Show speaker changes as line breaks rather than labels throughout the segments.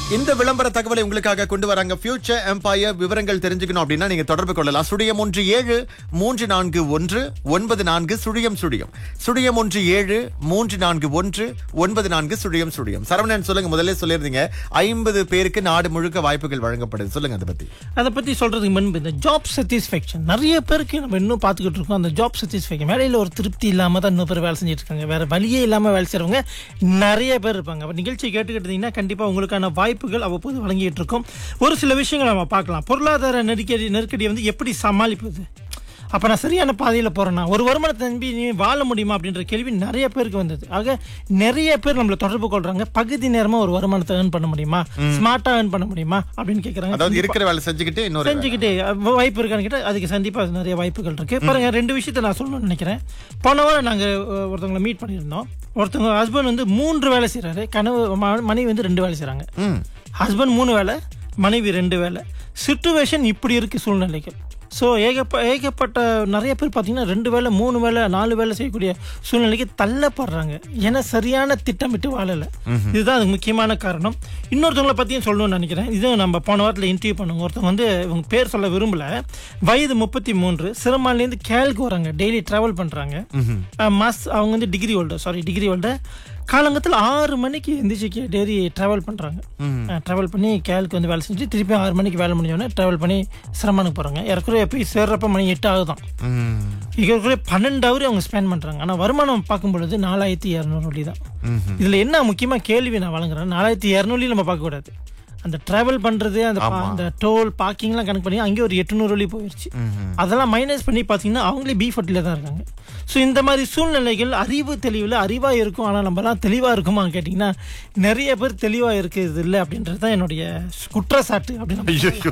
இந்த விளம்பர தகவலை உங்களுக்காக கொண்டு வராங்க ஃபியூச்சர் எம்பையர் விவரங்கள் தெரிஞ்சுக்கணும் அப்படின்னா நீங்க தொடர்பு கொள்ளலாம் சுழியம் ஒன்று ஏழு மூன்று நான்கு ஒன்று ஒன்பது நான்கு சுழியம் சுழியம் சுழியம் ஒன்று ஏழு மூன்று நான்கு ஒன்று ஒன்பது நான்கு சுழியம் சுழியம் சரவணன் சொல்லுங்க முதல்ல சொல்லியிருந்தீங்க ஐம்பது பேருக்கு நாடு முழுக்க வாய்ப்புகள் வழங்கப்படுது சொல்லுங்க அதை பத்தி
அதை பற்றி சொல்கிறதுக்கு முன்பு இந்த ஜாப் சாட்டிஸ்ஃபேக்ஷன் நிறைய பேருக்கு நம்ம இன்னும் பார்த்துக்கிட்டு இருக்கோம் அந்த ஜாப் சாட்டிஸ்ஃபேக்ஷன் வேலையில் ஒரு திருப்தி இல்லாமல் தான் இன்னும் பேர் வேலை செஞ்சுட்டு இருக்காங்க வேறு வழியே இல்லாமல் வேலை செய்கிறவங்க நிறைய பேர் இருப்பாங்க அப்போ நிகழ்ச்சி கேட்டுக்கிட்டு இருந்தீங்கன்னா கண்டிப்பாக உங்களுக்கான வாய்ப்புகள் அவ்வப்போது வழங்கிட்டு இருக்கும் ஒரு சில விஷயங்களை நம்ம பார்க்கலாம் பொருளாதார நெருக்கடி நெருக்கடியை வந்து எப்படி சமாளிப்பது அப்போ நான் சரியான பாதையில் போகிறேன்னா ஒரு வருமானத்தை நம்பி நீ வாழ முடியுமா அப்படின்ற கேள்வி நிறைய பேருக்கு வந்தது ஆக நிறைய பேர் நம்மளை தொடர்பு கொள்றாங்க பகுதி நேரமாக ஒரு வருமானத்தை ஏர்ன் பண்ண முடியுமா ஸ்மார்ட்டாக ஏர்ன் பண்ண முடியுமா அப்படின்னு கேட்குறாங்க
அதாவது இருக்கிற வேலை செஞ்சுக்கிட்டு இன்னொரு வேலை.
செஞ்சுக்கிட்டே அஹ் வாய்ப்பு இருக்கான்னு கேட்டால் அதுக்கு கண்டிப்பா நிறைய வாய்ப்புகள் இருக்கு பாருங்க ரெண்டு விஷயத்த நான் சொல்லணும்னு நினைக்கிறேன் போன வாரம் நாங்க அஹ், ஒருத்தவங்களை மீட் பண்ணியிருந்தோம் ஒருத்தவங்க ஹஸ்பண்ட் வந்து மூன்று வேலை செய்றாரு கனவு ம- மனைவி வந்து ரெண்டு வேலை செய்றாங்க
ம்.
ஹஸ்பண்ட் மூணு வேலை மனைவி ரெண்டு வேலை சுச்சுவேஷன் இப்படி இருக்கு சூழ்நிலைகள் ஸோ ஏகப்ப ஏகப்பட்ட நிறைய பேர் பார்த்தீங்கன்னா ரெண்டு வேலை மூணு வேலை நாலு வேலை செய்யக்கூடிய சூழ்நிலைக்கு தள்ளப்படுறாங்க ஏன்னா சரியான திட்டமிட்டு வாழலை இதுதான் அதுக்கு முக்கியமான காரணம் இன்னொருத்தவங்களை பற்றியும் சொல்லணும்னு நினைக்கிறேன் இதுவும் நம்ம போன வாரத்தில் இன்டர்வியூ பண்ணுவோம் ஒருத்தவங்க வந்து இவங்க பேர் சொல்ல விரும்பல வயது முப்பத்தி மூன்று சிறுமாலேருந்து கேலுக்கு வராங்க டெய்லி ட்ராவல் பண்ணுறாங்க மாஸ் அவங்க வந்து degree holder sorry degree holder காலங்கத்தில் ஆறு மணிக்கு எந்திரிச்சு டெய்லி ட்ராவல் பண்ணுறாங்க ட்ராவல் பண்ணி கேலுக்கு வந்து வேலை செஞ்சு திருப்பி ஆறு மணிக்கு வேலை முடிஞ்சோடனே ட்ராவல் பண்ணி சிரமனுக்கு போகிறாங்க ஏறக்குறைய போய் சேர்றப்ப மணி எட்டு ஆகுதான்
ம்.
ஏறக்குறைய பன்னெண்டு ஹவர் அவங்க ஸ்பெண்ட் பண்ணுறாங்க ஆனால் வருமானம் பார்க்கும் பொழுது நாலாயிரத்தி இரநூறு வழி தான் இதில் என்ன முக்கியமாக கேள்வி நான் வழங்குறேன் நாலாயிரத்தி இரநூறுலையும் நம்ம பார்க்கக்கூடாது அந்த டிராவல் பண்ணுறது அந்த பா- அந்த டோல் பார்க்கிங்லாம் கணக்கு பண்ணி அங்கே ஒரு எட்டுநூறு வழி போயிடுச்சு அதெல்லாம் மைனஸ் பண்ணி பார்த்தீங்கன்னா அவங்களே பி ஃபட்டில் தான் இருக்காங்க ஸோ இந்த மாதிரி சூழ்நிலைகள் அறிவு தெளிவில் அறிவாக இருக்கும் ஆனால் நம்மலாம் தெளிவாக இருக்குமான்னு கேட்டிங்கன்னா நிறைய பேர் தெளிவாக இருக்குது இல்லை அப்படின்றது தான் என்னுடைய குற்றச்சாட்டு அப்படின்னு
ஐயையோ.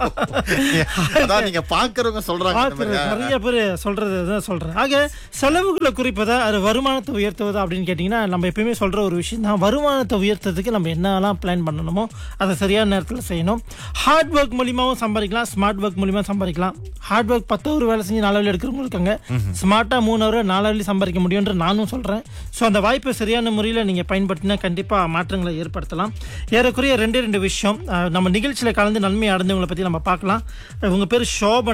அதான் நீங்க பாக்குறவங்க சொல்றாங்க இந்த
பார்க்கிற
மாதிரி.
நிறைய பேர் சொல்றது தான் சொல்றேன் ஆக செலவுகளை குறைப்பதா அது வருமானத்தை உயர்த்துவதா அப்படின்னு கேட்டிங்கன்னா நம்ம எப்பயுமே சொல்ற ஒரு விஷயம் தான் வருமானத்தை உயர்த்துறதுக்கு நம்ம என்னெல்லாம் பிளான் பண்ணணுமோ அதை சரியான நேரத்தில் செய்யணும் ஹார்ட் ஒர்க் மூலியமாவும் சம்பாதிக்கலாம் ஸ்மார்ட் ஒர்க் மூலியமா சம்பாதிக்கலாம் ஹார்ட் ஒர்க் பத்து ஒரு வேலை செஞ்சு நாலு வேலை எடுக்கிறவங்க இருக்காங்க ஸ்மார்ட்டாக மூணு ஹவர் நாலு வேலை சம்பாதிக்க முடியும்ன்ற நானும் சொல்றேன் ஸோ அந்த வாய்ப்பை சரியான முறையில் நீங்க பயன்படுத்தினா கண்டிப்பா மாற்றங்களை ஏற்படுத்தலாம் ஏறக்குறைய ரெண்டே ரெண்டு விஷயம் அஹ், நம்ம நிகழ்ச்சியில் கலந்து நன்மை அடைஞ்சவங்களை பத்தி நம்ம பார்க்கலாம் உங்க பேர் சோபன்